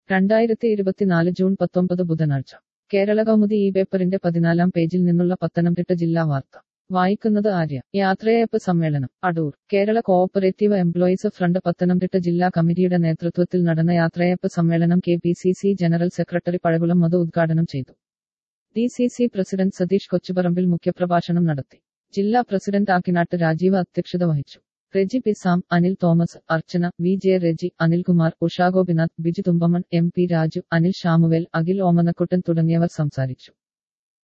രണ്ടായിരത്തി ഇരുപത്തിനാല് ജൂൺ പത്തൊമ്പത് ബുധനാഴ്ച കേരള കൗമുദി ഈ പേപ്പറിന്റെ പതിനാലാം പേജിൽ നിന്നുള്ള പത്തനംതിട്ട ജില്ലാ വാർത്ത വായിക്കുന്നത് ആര്യ യാത്രയയപ്പ് സമ്മേളനം Adoor Kerala cooperative employees front Pathanamthitta ജില്ലാ കമ്മിറ്റിയുടെ നേതൃത്വത്തിൽ നടന്ന യാത്രയയപ്പ് സമ്മേളനം K P C C general secretary Pazhakulam Madhu ഉദ്ഘാടനം ചെയ്തു D C C president Satheesh Kochuparambil മുഖ്യപ്രഭാഷണം നടത്തി ജില്ലാ പ്രസിഡന്റ് ആക്കിനാട്ട് രാജീവ് അധ്യക്ഷത വഹിച്ചു Reji Pisam Anil Thomas Archana V J Reji Anilkumar Usha Gopinath Biju Thumpamon M P Raju Anil Samuel Akhil Omanakuttan തുടങ്ങിയവർ സംസാരിച്ചു